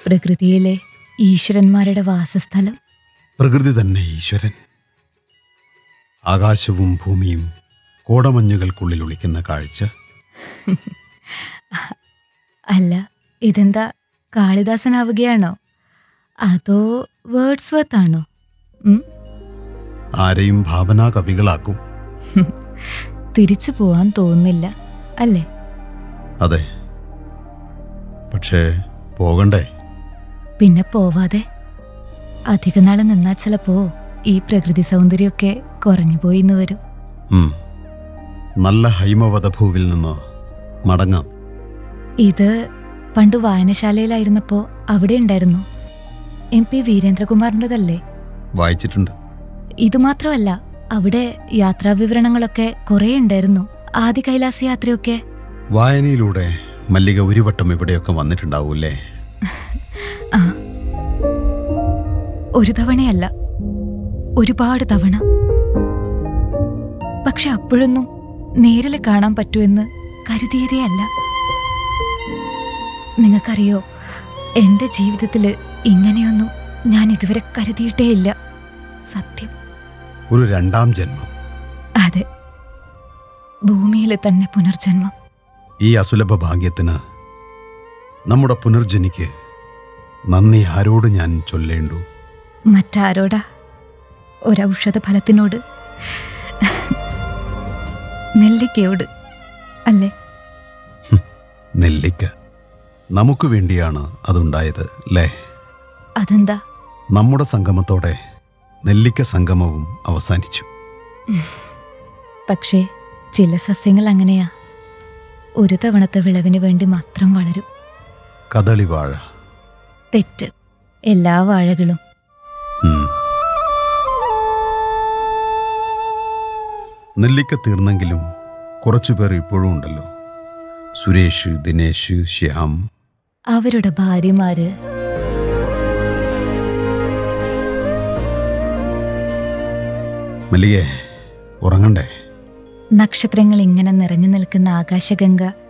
പ്രകൃതിയിലെ ഈശ്വരന്മാരുടെ വാസസ്ഥലം പ്രകൃതി തന്നെ ഈശ്വരൻ ആകാശവും ഭൂമിയും കോടമഞ്ഞുകൾക്കുള്ളിൽ ഒളിക്കുന്ന കാഴ്ച അല്ല ഇതെന്താ കാളിദാസനാവുകയാണോ അതോ വേർഡ്സ് വർത്ത് ആണോ ഉം? ആരെയും ഭാവനാ കവികളാക്കും തിരിച്ചു പോവാൻ തോന്നുന്നില്ല അല്ലേ അതെ പക്ഷേ പോകണ്ടേ പിന്നെ പോവാതെ അധിക നാള് നിന്നാ ചിലപ്പോ ഈ പ്രകൃതി സൗന്ദര്യമൊക്കെ കുറഞ്ഞു പോയിന്ന് വരും ഉം. നല്ല ഹൈമവധഭൂവിൽ നിന്ന് മടങ്ങാം ഇത് പണ്ട് വായനശാലയിലായിരുന്നപ്പോ അവിടെ ഉണ്ടായിരുന്നു എം പി വീരേന്ദ്രകുമാറിൻ്റെതല്ലേ വായിച്ചിട്ടുണ്ട് ഇത് മാത്രമല്ല അവിടെ യാത്രാവിവരണങ്ങളൊക്കെ കുറേ ഉണ്ടായിരുന്നു ആദി കൈലാസ യാത്രയൊക്കെ വായനയിലൂടെ മല്ലിക ഒരു വട്ടം ഇവിടെയൊക്കെ വന്നിട്ടുണ്ടാവൂല്ലേ ആ ഒരു തവണയല്ല ഒരുപാട് തവണ പക്ഷെ അപ്പോഴൊന്നും നേരിൽ കാണാൻ പറ്റുമെന്ന് കരുതിയതേ അല്ല നിങ്ങൾക്കറിയോ എൻ്റെ ജീവിതത്തിൽ ഇങ്ങനെയൊന്നും ഞാൻ ഇതുവരെ കരുതിയിട്ടേ ഇല്ല സത്യം ഒരു രണ്ടാം ജന്മം അതെ ഭൂമിയിൽ തന്നെ പുനർജന്മം ഈ അസുലഭ ഭാഗ്യത്തിന് നമ്മുടെ പുനർജനിക്ക് നന്ദി ആരോട് ഞാൻ ചൊല്ലേണ്ടു മറ്റാരോടാ ഒരൗഷധ ഫലത്തിനോട് നെല്ലിക്കയോട് അല്ലേ നെല്ലിക്ക നമുക്ക് വേണ്ടിയാണ് അതുണ്ടായത് അല്ലേ അതെന്താ നമ്മുടെ സംഗമത്തോടെ നെല്ലിക്ക സംഗമവും അവസാനിച്ചു പക്ഷേ ചില സസ്യങ്ങൾ അങ്ങനെയാ ഒരു തവണത്തെ വിളവിന് വേണ്ടി മാത്രം വളരും കദളിവാഴ തെറ്റ് എല്ലാ വാഴകളും ഉം. നെല്ലിക്ക തീർന്നെങ്കിലും കുറച്ചുപേർ ഇപ്പോഴും ഉണ്ടല്ലോ സുരേഷ് ദിനേശ് ശ്യാം അവരുടെ ഭാര്യമാര് മല്ലികേ ഉറങ്ങണ്ടേ നക്ഷത്രങ്ങൾ ഇങ്ങനെ നിറഞ്ഞു നിൽക്കുന്ന ആകാശഗംഗ